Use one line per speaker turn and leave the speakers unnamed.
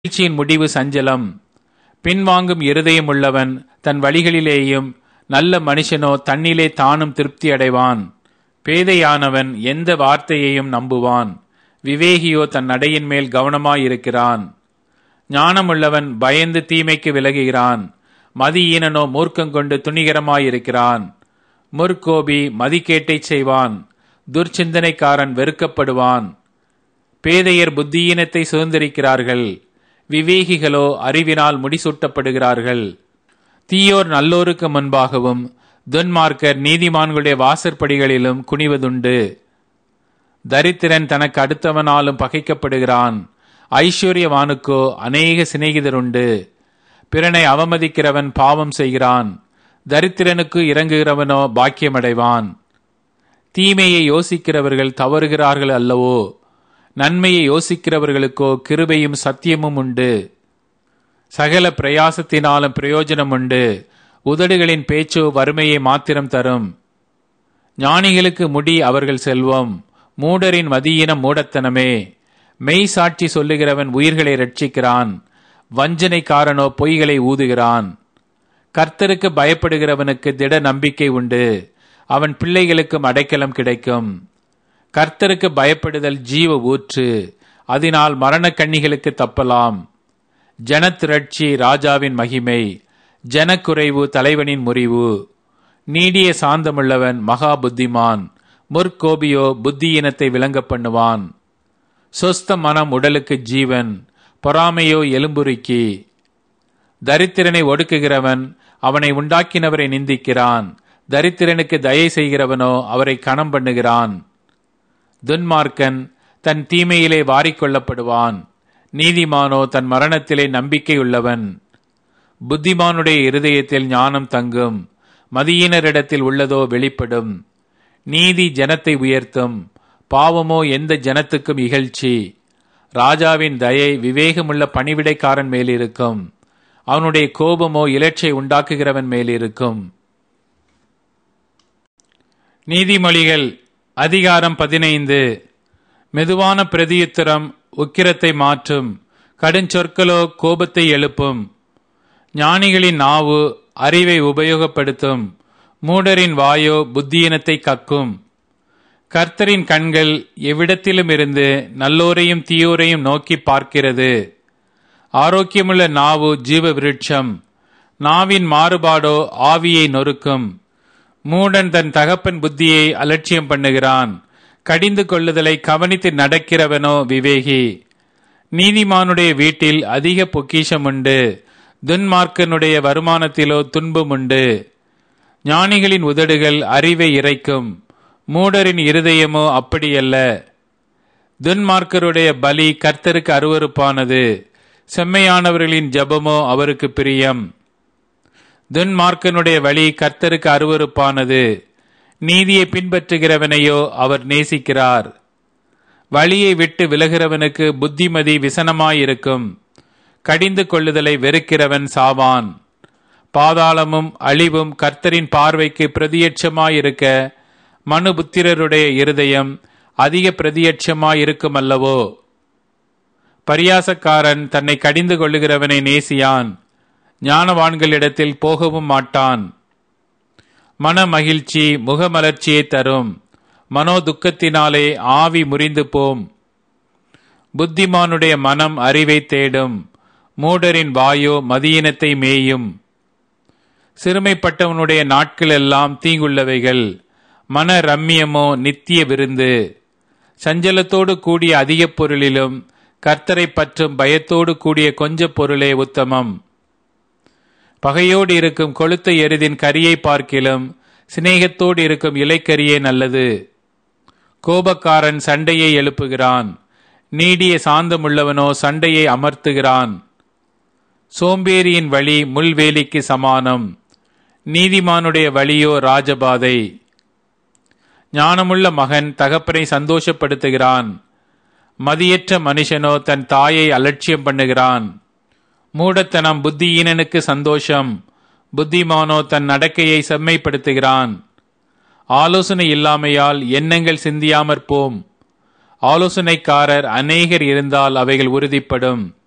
வீழ்ச்சியின் முடிவு சஞ்சலம் பின்வாங்கும் இருதயம் உள்ளவன் தன் வழிகளிலேயும் நல்ல மனுஷனோ தன்னிலே தானும் திருப்தி அடைவான் பேதையானவன் எந்த வார்த்தையையும் நம்புவான் விவேகியோ தன் நடையின் மேல் கவனமாயிருக்கிறான் ஞானமுள்ளவன் பயந்து தீமைக்கு விலகுகிறான் மதியீனனோ மூர்க்கங்கொண்டு துணிகரமாயிருக்கிறான் முற்கோபி மதிக்கேட்டை செய்வான் துர்ச்சிந்தனைக்காரன் வெறுக்கப்படுவான் பேதையர் புத்தியீனத்தை சுதந்திரிக்கிறார்கள் விவேகிகளோ அறிவினால் முடிசூட்டப்படுகிறார்கள் தீயோர் நல்லோருக்கு முன்பாகவும் துன்மார்க்கர் நீதிமான்களுடைய வாசற்படிகளிலும் குனிவதுண்டு தரித்திரன் தனக்கு அடுத்தவனாலும் பகைக்கப்படுகிறான் ஐஸ்வர்யவானுக்கோ அநேக சிநேகிதருண்டு பிறனை அவமதிக்கிறவன் பாவம் செய்கிறான் தரித்திரனுக்கு இறங்குகிறவனோ பாக்கியமடைவான் தீமையை யோசிக்கிறவர்கள் தவறுகிறார்கள் அல்லவோ நன்மையை யோசிக்கிறவர்களுக்கோ கிருபையும் சத்தியமும் உண்டு சகல பிரயாசத்தினாலும் பிரயோஜனம் உண்டு உதடுகளின் பேச்சோ வறுமையை மாத்திரம் தரும் ஞானிகளுக்கு முடி அவர்கள் செல்வம் மூடரின் மதியினம் மூடத்தனமே மெய் சாட்சி சொல்லுகிறவன் உயிர்களை ரட்சிக்கிறான் வஞ்சனைக்காரனோ பொய்களை ஊதுகிறான் கர்த்தருக்கு பயப்படுகிறவனுக்கு திட நம்பிக்கை உண்டு அவன் பிள்ளைகளுக்கும் அடைக்கலம் கிடைக்கும் கர்த்தருக்கு பயப்படுதல் ஜீவ ஊற்று அதனால் மரணக் கண்ணிகளுக்கு தப்பலாம் ஜனத்திரட்சி ராஜாவின் மகிமை ஜனக்குறைவு தலைவனின் முறிவு நீடிய சாந்தமுள்ளவன் மகா புத்திமான் முற்கோபியோ புத்தியினத்தை விளங்க பண்ணுவான் சொஸ்த மனம் உடலுக்கு ஜீவன் பொறாமையோ எலும்புருக்கி தரித்திரனை ஒடுக்குகிறவன் அவனை உண்டாக்கினவரை நிந்திக்கிறான் தரித்திரனுக்கு தயை செய்கிறவனோ அவரை கணம் பண்ணுகிறான் துன்மார்க்கன் தன் தீமையிலே வாரிக்கொள்ளப்படுவான் நீதிமானோ தன் மரணத்திலே நம்பிக்கையுள்ளவன் புத்திமானுடைய இருதயத்தில் ஞானம் தங்கும் மதியினரிடத்தில் உள்ளதோ வெளிப்படும் நீதி ஜனத்தை உயர்த்தும் பாவமோ எந்த ஜனத்துக்கும் இகழ்ச்சி ராஜாவின் தயை விவேகமுள்ள பணிவிடைக்காரன் மேலிருக்கும் அவனுடைய கோபமோ இலட்சை உண்டாக்குகிறவன் மேலிருக்கும் நீதிமொழிகள் அதிகாரம் பதினைந்து மெதுவான பிரதியுத்தரம் உக்கிரத்தை மாற்றும் கடுஞ்சொற்களோ கோபத்தை எழுப்பும் ஞானிகளின் நாவு அறிவை உபயோகப்படுத்தும் மூடரின் வாயோ புத்தியினத்தை கக்கும் கர்த்தரின் கண்கள் எவ்விடத்திலும் இருந்து நல்லோரையும் தீயோரையும் நோக்கி பார்க்கிறது ஆரோக்கியமுள்ள நாவு ஜீவ விருட்சம் நாவின் மாறுபாடோ ஆவியை நொறுக்கும் மூடன் தன் தகப்பன் புத்தியை அலட்சியம் பண்ணுகிறான் கடிந்து கொள்ளுதலை கவனித்து நடக்கிறவனோ விவேகி நீதிமானுடைய வீட்டில் அதிக பொக்கிஷம் உண்டு துன்மார்க்கனுடைய வருமானத்திலோ துன்பம் உண்டு ஞானிகளின் உதடுகள் அறிவை இறைக்கும் மூடரின் இருதயமோ அப்படியல்ல துன்மார்க்கருடைய பலி கர்த்தருக்கு அருவறுப்பானது செம்மையானவர்களின் ஜபமோ அவருக்கு பிரியம் துன்மார்க்கனுடைய வழி கர்த்தருக்கு அருவறுப்பானது நீதியை பின்பற்றுகிறவனையோ அவர் நேசிக்கிறார் வழியை விட்டு விலகிறவனுக்கு புத்திமதி விசனமாயிருக்கும் கடிந்து கொள்ளுதலை வெறுக்கிறவன் சாவான் பாதாளமும் அழிவும் கர்த்தரின் பார்வைக்கு பிரதியட்சமாயிருக்க மனுபுத்திரருடைய இருதயம் அதிக பிரதியட்சமாயிருக்கும் அல்லவோ பரியாசக்காரன் தன்னை கடிந்து கொள்ளுகிறவனை நேசியான் ஞானவான்களிடத்தில் போகவும் மாட்டான் மன மகிழ்ச்சி முகமலர்ச்சியை தரும் மனோ துக்கத்தினாலே ஆவி முறிந்து போம் புத்திமானுடைய மனம் அறிவை தேடும் மூடரின் வாயோ மதியினத்தை மேயும் சிறுமைப்பட்டவனுடைய நாட்கள் எல்லாம் தீங்குள்ளவைகள் மன ரம்மியமோ நித்திய விருந்து சஞ்சலத்தோடு கூடிய அதிக பொருளிலும் கர்த்தரை பற்றும் பயத்தோடு கூடிய கொஞ்ச பொருளே உத்தமம் பகையோடு இருக்கும் கொளுத்த எருதின் கரியை பார்க்கிலும் சிநேகத்தோடு இருக்கும் இலைக்கரியே நல்லது கோபக்காரன் சண்டையை எழுப்புகிறான் நீடிய சாந்தமுள்ளவனோ சண்டையை அமர்த்துகிறான் சோம்பேறியின் வழி முள்வேலிக்கு சமானம் நீதிமானுடைய வழியோ ராஜபாதை ஞானமுள்ள மகன் தகப்பனை சந்தோஷப்படுத்துகிறான் மதியற்ற மனுஷனோ தன் தாயை அலட்சியம் பண்ணுகிறான் மூடத்தனம் புத்தியீனனுக்கு சந்தோஷம் புத்திமானோ தன் நடக்கையை செம்மைப்படுத்துகிறான் ஆலோசனை இல்லாமையால் எண்ணங்கள் சிந்தியாமற் போம் ஆலோசனைக்காரர் அநேகர் இருந்தால் அவைகள் உறுதிப்படும்